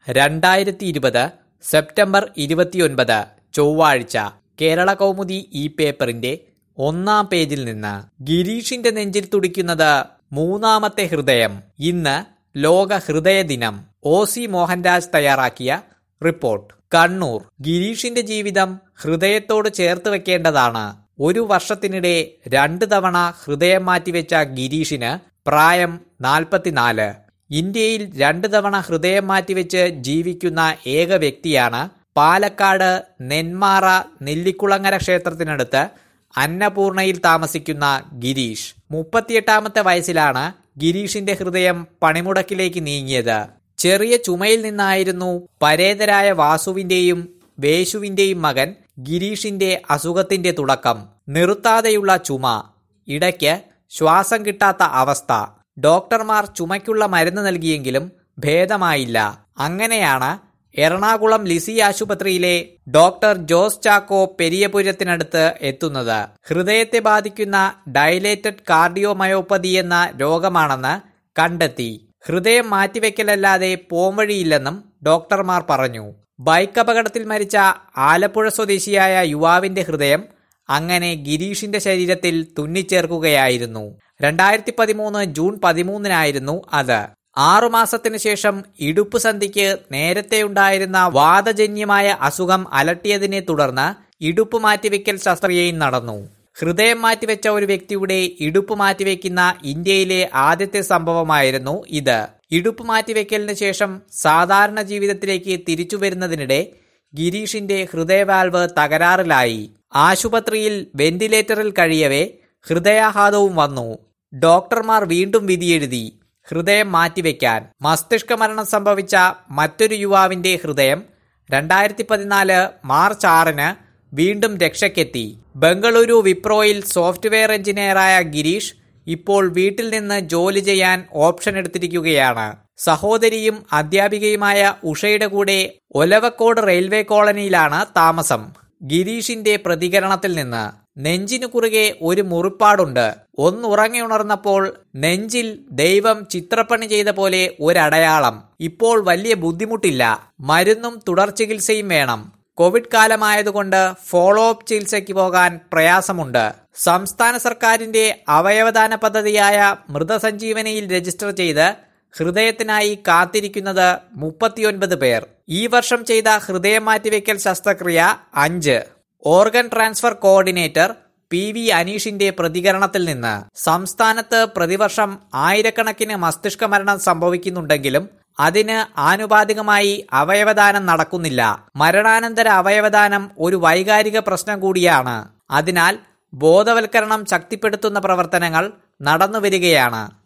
രണ്ടായിരത്തി ഇരുപത് സെപ്റ്റംബർ ഇരുപത്തിയൊൻപത് ചൊവ്വാഴ്ച കേരള കൗമുദി ഈ പേപ്പറിന്റെ ഒന്നാം പേജിൽ നിന്ന് ഗിരീഷിന്റെ നെഞ്ചിൽ തുടിക്കുന്നത് മൂന്നാമത്തെ ഹൃദയം ഇന്ന് ലോക ഹൃദയ ദിനം ഒ സി മോഹൻരാജ് തയ്യാറാക്കിയ റിപ്പോർട്ട് കണ്ണൂർ ഗിരീഷിന്റെ ജീവിതം ഹൃദയത്തോട് ചേർത്ത് വെക്കേണ്ടതാണ് ഒരു വർഷത്തിനിടെ രണ്ടു തവണ ഹൃദയം മാറ്റിവെച്ച ഗിരീഷിന് പ്രായം നാൽപ്പത്തിനാല് ഇന്ത്യയിൽ രണ്ടു തവണ ഹൃദയം മാറ്റിവെച്ച് ജീവിക്കുന്ന ഏക വ്യക്തിയാണ് പാലക്കാട് നെന്മാറ നെല്ലിക്കുളങ്ങര ക്ഷേത്രത്തിനടുത്ത് അന്നപൂർണയിൽ താമസിക്കുന്ന ഗിരീഷ് മുപ്പത്തിയെട്ടാമത്തെ വയസ്സിലാണ് ഗിരീഷിന്റെ ഹൃദയം പണിമുടക്കിലേക്ക് നീങ്ങിയത് ചെറിയ ചുമയിൽ നിന്നായിരുന്നു പരേതരായ വാസുവിന്റെയും വേശുവിന്റെയും മകൻ ഗിരീഷിന്റെ അസുഖത്തിന്റെ തുടക്കം നിർത്താതെയുള്ള ചുമ ഇടയ്ക്ക് ശ്വാസം കിട്ടാത്ത അവസ്ഥ ഡോക്ടർമാർ ചുമയ്ക്കുള്ള മരുന്ന് നൽകിയെങ്കിലും ഭേദമായില്ല അങ്ങനെയാണ് എറണാകുളം ലിസി ആശുപത്രിയിലെ ഡോക്ടർ ജോസ് ചാക്കോ പെരിയപുരത്തിനടുത്ത് എത്തുന്നത് ഹൃദയത്തെ ബാധിക്കുന്ന ഡയലേറ്റഡ് കാർഡിയോമയോപ്പതി എന്ന രോഗമാണെന്ന് കണ്ടെത്തി ഹൃദയം മാറ്റിവെക്കലല്ലാതെ പോംവഴിയില്ലെന്നും ഡോക്ടർമാർ പറഞ്ഞു ബൈക്ക് അപകടത്തിൽ മരിച്ച ആലപ്പുഴ സ്വദേശിയായ യുവാവിന്റെ ഹൃദയം അങ്ങനെ ഗിരീഷിന്റെ ശരീരത്തിൽ തുന്നിച്ചേർക്കുകയായിരുന്നു രണ്ടായിരത്തി പതിമൂന്ന് ജൂൺ പതിമൂന്നിനായിരുന്നു അത് ആറുമാസത്തിനു ശേഷം ഇടുപ്പ് സന്ധിക്ക് നേരത്തെ ഉണ്ടായിരുന്ന വാദജന്യമായ അസുഖം അലട്ടിയതിനെ തുടർന്ന് ഇടുപ്പ് മാറ്റിവെക്കൽ ശസ്ത്രക്രിയയും നടന്നു ഹൃദയം മാറ്റിവെച്ച ഒരു വ്യക്തിയുടെ ഇടുപ്പ് മാറ്റിവെക്കുന്ന ഇന്ത്യയിലെ ആദ്യത്തെ സംഭവമായിരുന്നു ഇത് ഇടുപ്പ് മാറ്റിവെക്കലിന് ശേഷം സാധാരണ ജീവിതത്തിലേക്ക് തിരിച്ചു വരുന്നതിനിടെ ഗിരീഷിന്റെ ഹൃദയവാൽവ് തകരാറിലായി ആശുപത്രിയിൽ വെന്റിലേറ്ററിൽ കഴിയവേ ഹൃദയാഘാതവും വന്നു ഡോക്ടർമാർ വീണ്ടും വിധിയെഴുതി ഹൃദയം മാറ്റിവെക്കാൻ മസ്തിഷ്ക മരണം സംഭവിച്ച മറ്റൊരു യുവാവിന്റെ ഹൃദയം രണ്ടായിരത്തി പതിനാല് മാർച്ച് ആറിന് വീണ്ടും രക്ഷയ്ക്കെത്തി ബംഗളൂരു വിപ്രോയിൽ സോഫ്റ്റ്വെയർ എഞ്ചിനീയറായ ഗിരീഷ് ഇപ്പോൾ വീട്ടിൽ നിന്ന് ജോലി ചെയ്യാൻ ഓപ്ഷൻ എടുത്തിരിക്കുകയാണ് സഹോദരിയും അധ്യാപികയുമായ ഉഷയുടെ കൂടെ ഒലവക്കോട് റെയിൽവേ കോളനിയിലാണ് താമസം ഗിരീഷിന്റെ പ്രതികരണത്തിൽ നിന്ന് നെഞ്ചിനു കുറുകെ ഒരു മുറിപ്പാടുണ്ട് ഒന്നുറങ്ങി ഉണർന്നപ്പോൾ നെഞ്ചിൽ ദൈവം ചിത്രപ്പണി ചെയ്ത പോലെ ഒരടയാളം ഇപ്പോൾ വലിയ ബുദ്ധിമുട്ടില്ല മരുന്നും തുടർ ചികിത്സയും വേണം കോവിഡ് കാലമായതുകൊണ്ട് ഫോളോ അപ്പ് ചികിത്സയ്ക്ക് പോകാൻ പ്രയാസമുണ്ട് സംസ്ഥാന സർക്കാരിന്റെ അവയവദാന പദ്ധതിയായ മൃതസഞ്ജീവനിയിൽ രജിസ്റ്റർ ചെയ്ത് ഹൃദയത്തിനായി കാത്തിരിക്കുന്നത് മുപ്പത്തിയൊൻപത് പേർ ഈ വർഷം ചെയ്ത ഹൃദയം മാറ്റിവെക്കൽ ശസ്ത്രക്രിയ അഞ്ച് organ transfer coordinator P V അനീഷിന്റെ പ്രതികരണത്തിൽ നിന്ന് സംസ്ഥാനത്ത് പ്രതിവർഷം ആയിരക്കണക്കിന് മസ്തിഷ്ക മരണം സംഭവിക്കുന്നുണ്ടെങ്കിലും അതിന് ആനുപാതികമായി അവയവദാനം നടക്കുന്നില്ല മരണാനന്തര അവയവദാനം ഒരു വൈകാരിക പ്രശ്നം കൂടിയാണ് അതിനാൽ ബോധവൽക്കരണം ശക്തിപ്പെടുത്തുന്ന പ്രവർത്തനങ്ങൾ നടന്നുവരികയാണ്